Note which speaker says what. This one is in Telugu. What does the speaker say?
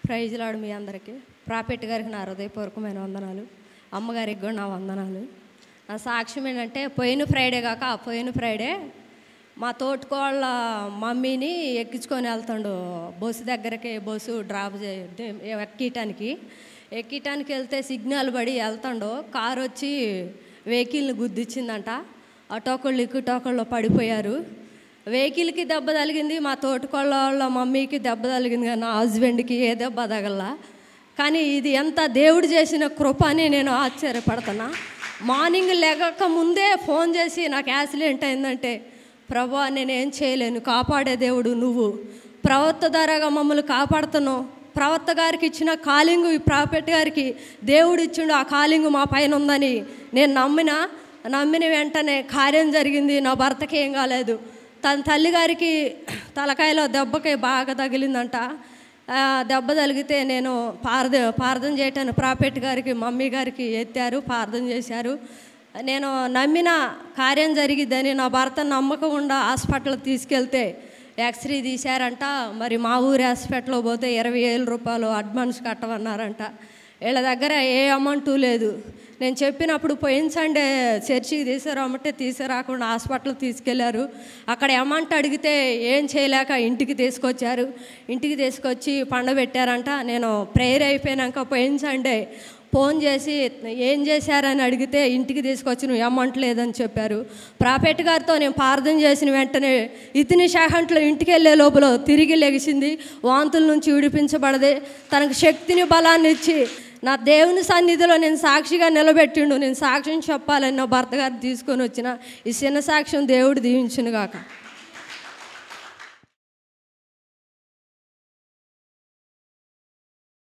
Speaker 1: ప్రైజ్లాడు మీ అందరికీ ప్రాపెట్ గారికి నా హృదయపూర్వకమైన వందనాలు అమ్మగారికి కూడా నా వందనాలు నా సాక్ష్యం ఏంటంటే పోయిన ఫ్రైడే కాక ఆ పోయిన ఫ్రైడే మా తోటికోళ్ళ మమ్మీని ఎక్కించుకొని వెళ్తాడు బస్సు దగ్గరికి బస్సు డ్రాప్ చే ఎక్కటానికి ఎక్కటానికి వెళ్తే సిగ్నల్ పడి వెళ్తాడు కారు వచ్చి వెహికల్ని గుద్దిచ్చిందంట అటోకళ్ళు ఇక్కుటోకళ్ళు పడిపోయారు వెహికల్కి దెబ్బ తగిలింది మా తోటికోళ్ళ వాళ్ళ మమ్మీకి దెబ్బ తగిలింది కానీ నా హస్బెండ్కి ఏ దెబ్బ తగల కానీ ఇది ఎంత దేవుడు చేసిన కృప అని నేను ఆశ్చర్యపడుతున్నా మార్నింగ్ లేక ముందే ఫోన్ చేసి నాకు యాక్సిడెంట్ అయిందంటే ప్రభా నేనేం చేయలేను కాపాడే దేవుడు నువ్వు ప్రవక్త ద్వారాగా మమ్మల్ని కాపాడుతున్నావు ప్రవక్త గారికి ఇచ్చిన కాలింగు ఈ ప్రాఫెట్ గారికి దేవుడు ఇచ్చిండు ఆ కాలింగు మా పైన ఉందని నేను నమ్మిన నమ్మిన వెంటనే కార్యం జరిగింది నా భర్తకి ఏం కాలేదు తన తల్లిగారికి తలకాయలో దెబ్బకి బాగా తగిలిందంట ఆ, దెబ్బ తగిలితే నేను పారద ప్రార్థన చేయటానికి ప్రాఫెట్ గారికి మమ్మీ గారికి ఎత్తారు ప్రార్థన చేశారు నేను నమ్మిన కార్యం జరిగిద్దని నా భర్త నమ్మకుండా హాస్పిటల్కి తీసుకెళ్తే ఎక్స్రే తీశారంట మరి మా ఊరి హాస్పిటల్లో పోతే ఇరవై వేల రూపాయలు అడ్వాన్స్ కట్టమన్నారంట వీళ్ళ దగ్గర ఏ అమౌంట్ లేదు నేను చెప్పినప్పుడు పోయిన సండే చర్చికి తీసుకురామంటే తీసుకురాకుండా హాస్పిటల్ తీసుకెళ్లారు అక్కడ అమౌంట్ అడిగితే ఏం చేయలేక ఇంటికి తీసుకొచ్చారు ఇంటికి తీసుకొచ్చి పండబెట్టారంట నేను ప్రేయర్ అయిపోయినాక పోయిన సండే ఫోన్ చేసి ఏం చేశారని అడిగితే ఇంటికి తీసుకొచ్చి నువ్వు అమౌంట్ లేదని చెప్పారు ప్రాఫెట్ గారితో నేను ప్రార్థన చేసిన వెంటనే ఇతని శాఖంట్లో ఇంటికి వెళ్ళే లోపల తిరిగి లెగిసింది వాంతుల నుంచి విడిపించబడదే తనకు శక్తిని బలాన్ని ఇచ్చి నా దేవుని సన్నిధిలో నేను సాక్షిగా నిలబెట్టిండు నేను సాక్ష్యం చెప్పాలని నా భర్త గారు తీసుకొని వచ్చిన ఈ చిన్న సాక్ష్యం దేవుడు దీవించును గాక